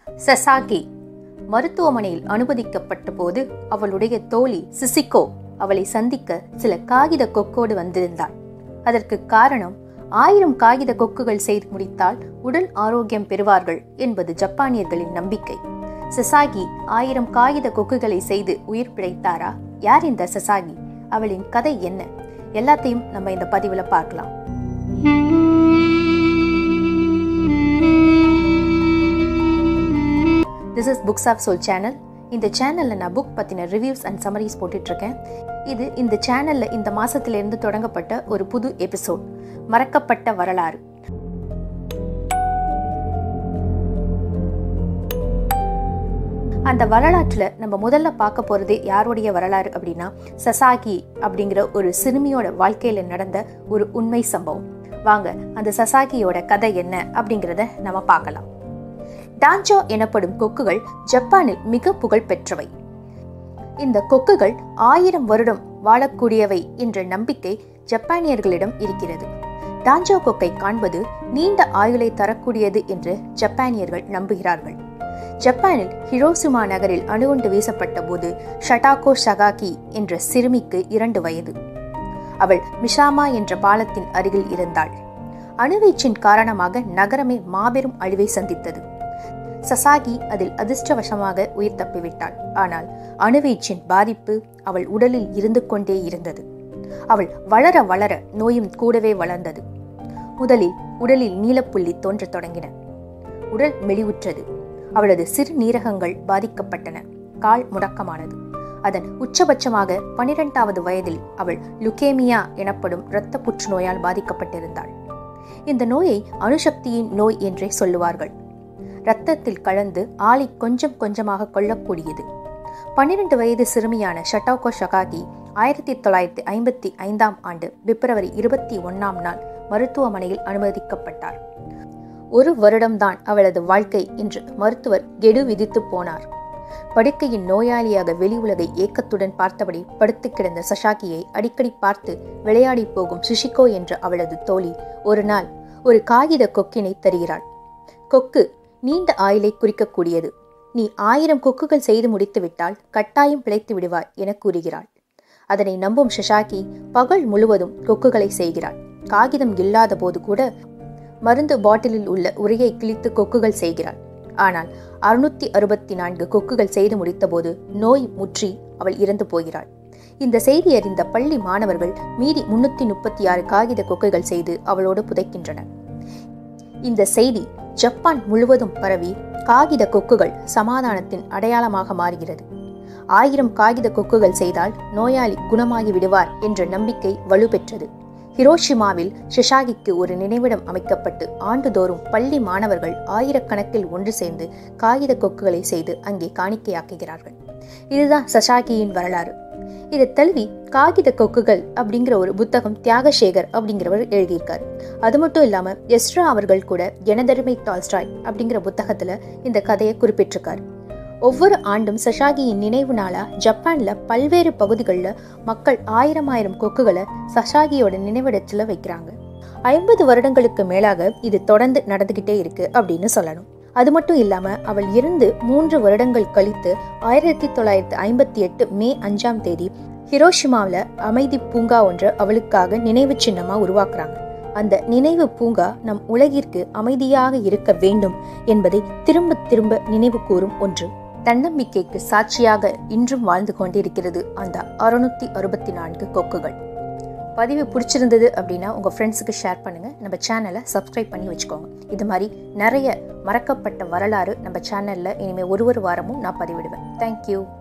சசாகி மருத்துவமனையில் அனுமதிக்கப்பட்ட போது அவளுடைய தோழி சிசிகோ அவளை சந்திக்க சில காகித கொக்கோடு வந்திருந்தாள் அதற்கு காரணம் ஆயிரம் காகித கொக்குகள் செய்து முடித்தால் உடல் ஆரோக்கியம் பெறுவார்கள் என்பது ஜப்பானியர்களின் நம்பிக்கை சசாகி ஆயிரம் காகித கொக்குகளை செய்து உயிர் பிழைத்தாரா யார் இந்த சசாகி அவளின் கதை என்ன எல்லாத்தையும் நம்ம இந்த பதிவுல பார்க்கலாம் this is books of soul channel இந்த சேனலில் நான் புக் பற்றின ரிவ்யூஸ் அண்ட் சமரிஸ் போட்டுட்ருக்கேன் இது இந்த சேனலில் இந்த மாதத்திலிருந்து தொடங்கப்பட்ட ஒரு புது எபிசோட் மறக்கப்பட்ட வரலாறு அந்த வரலாற்றில் நம்ம முதல்ல பார்க்க போகிறது யாருடைய வரலாறு அப்படின்னா சசாகி அப்படிங்கிற ஒரு சிறுமியோட வாழ்க்கையில் நடந்த ஒரு உண்மை சம்பவம் வாங்க அந்த சசாகியோட கதை என்ன அப்படிங்கிறத நம்ம பார்க்கலாம் டான்ஜோ எனப்படும் கொக்குகள் ஜப்பானில் மிக புகழ் பெற்றவை இந்த கொக்குகள் ஆயிரம் வருடம் வாழக்கூடியவை என்ற நம்பிக்கை ஜப்பானியர்களிடம் இருக்கிறது டான்ஜோ கொக்கை காண்பது நீண்ட ஆயுளை தரக்கூடியது என்று ஜப்பானியர்கள் நம்புகிறார்கள் ஜப்பானில் ஹிரோசுமா நகரில் அணுகுண்டு வீசப்பட்ட போது ஷட்டாகோ சகாகி என்ற சிறுமிக்கு இரண்டு வயது அவள் மிஷாமா என்ற பாலத்தின் அருகில் இருந்தாள் அணுவீச்சின் காரணமாக நகரமே மாபெரும் அழிவை சந்தித்தது சசாகி அதில் அதிர்ஷ்டவசமாக உயிர் தப்பிவிட்டாள் ஆனால் அணுவீச்சின் பாதிப்பு அவள் உடலில் இருந்து கொண்டே இருந்தது அவள் வளர வளர நோயும் கூடவே வளர்ந்தது முதலில் உடலில் நீலப்புள்ளி தோன்றத் தொடங்கின உடல் மெலிவுற்றது அவளது சிறு நீரகங்கள் பாதிக்கப்பட்டன கால் முடக்கமானது அதன் உச்சபட்சமாக பனிரெண்டாவது வயதில் அவள் லுகேமியா எனப்படும் இரத்த புற்றுநோயால் பாதிக்கப்பட்டிருந்தாள் இந்த நோயை அணுசக்தியின் நோய் என்றே சொல்லுவார்கள் இரத்தத்தில் கலந்து ஆளை கொஞ்சம் கொஞ்சமாக கொல்லக்கூடியது பன்னிரண்டு வயது சிறுமியான ஷட்டாகோ ஷகாகி ஆயிரத்தி தொள்ளாயிரத்தி ஐம்பத்தி ஐந்தாம் ஆண்டு பிப்ரவரி இருபத்தி ஒன்னாம் நாள் மருத்துவமனையில் அனுமதிக்கப்பட்டார் ஒரு வருடம்தான் அவளது வாழ்க்கை என்று மருத்துவர் கெடு விதித்து போனார் படுக்கையின் நோயாளியாக வெளி உலகை ஏக்கத்துடன் பார்த்தபடி படுத்து கிடந்த சஷாகியை அடிக்கடி பார்த்து விளையாடி போகும் சுஷிகோ என்ற அவளது தோழி ஒரு நாள் ஒரு காகித கொக்கினை தருகிறாள் கொக்கு நீண்ட ஆயுளை குறிக்கக்கூடியது நீ ஆயிரம் கொக்குகள் செய்து முடித்துவிட்டால் கட்டாயம் பிழைத்து விடுவாய் என கூறுகிறாள் அதனை நம்பும் ஷஷாகி பகல் முழுவதும் கொக்குகளை செய்கிறாள் காகிதம் இல்லாத போது கூட மருந்து பாட்டிலில் உள்ள உரையை கிழித்து கொக்குகள் செய்கிறாள் ஆனால் அறுநூத்தி அறுபத்தி நான்கு கொக்குகள் செய்து முடித்தபோது நோய் முற்றி அவள் இறந்து போகிறாள் இந்த செய்தி அறிந்த பள்ளி மாணவர்கள் மீறி முன்னூத்தி முப்பத்தி ஆறு காகித கொக்குகள் செய்து அவளோடு புதைக்கின்றனர் இந்த செய்தி ஜப்பான் முழுவதும் பரவி காகித கொக்குகள் சமாதானத்தின் அடையாளமாக மாறுகிறது ஆயிரம் காகித கொக்குகள் செய்தால் நோயாளி குணமாகி விடுவார் என்ற நம்பிக்கை வலுப்பெற்றது ஹிரோஷிமாவில் ஷிஷாகிக்கு ஒரு நினைவிடம் அமைக்கப்பட்டு ஆண்டுதோறும் பள்ளி மாணவர்கள் ஆயிரக்கணக்கில் ஒன்று சேர்ந்து காகித கொக்குகளை செய்து அங்கே காணிக்கையாக்குகிறார்கள் இதுதான் சஷாகியின் வரலாறு இதை தழுவி காகித கொக்குகள் அப்படிங்கிற ஒரு புத்தகம் தியாகசேகர் அப்படிங்கிறவர் எழுதியிருக்காரு அது மட்டும் இல்லாம எஸ்ரா அவர்கள் கூட எனதருமை டால்ஸ்டாய் அப்படிங்கிற புத்தகத்துல இந்த கதையை குறிப்பிட்டிருக்காரு ஒவ்வொரு ஆண்டும் சஷாகியின் நினைவு நாளா ஜப்பான்ல பல்வேறு பகுதிகளில் மக்கள் ஆயிரம் ஆயிரம் கொக்குகளை சஷாகியோட நினைவிடத்துல வைக்கிறாங்க ஐம்பது வருடங்களுக்கு மேலாக இது தொடர்ந்து நடந்துகிட்டே இருக்கு அப்படின்னு சொல்லணும் அது மட்டும் இல்லாம அவள் இருந்து மூன்று வருடங்கள் கழித்து ஆயிரத்தி தொள்ளாயிரத்தி ஐம்பத்தி எட்டு மே அஞ்சாம் தேதி ஹிரோஷிமாவில் அமைதி பூங்கா ஒன்று அவளுக்காக நினைவு சின்னமா உருவாக்குறாங்க அந்த நினைவு பூங்கா நம் உலகிற்கு அமைதியாக இருக்க வேண்டும் என்பதை திரும்ப திரும்ப நினைவு கூறும் ஒன்று தன்னம்பிக்கைக்கு சாட்சியாக இன்றும் வாழ்ந்து கொண்டிருக்கிறது அந்த அறுநூத்தி அறுபத்தி நான்கு கொக்குகள் பதிவு பிடிச்சிருந்தது அப்படின்னா உங்கள் ஃப்ரெண்ட்ஸுக்கு ஷேர் பண்ணுங்கள் நம்ம சேனலை சப்ஸ்கிரைப் பண்ணி வச்சுக்கோங்க இது மாதிரி நிறைய மறக்கப்பட்ட வரலாறு நம்ம சேனலில் இனிமேல் ஒரு ஒரு வாரமும் நான் பதிவிடுவேன் தேங்க்யூ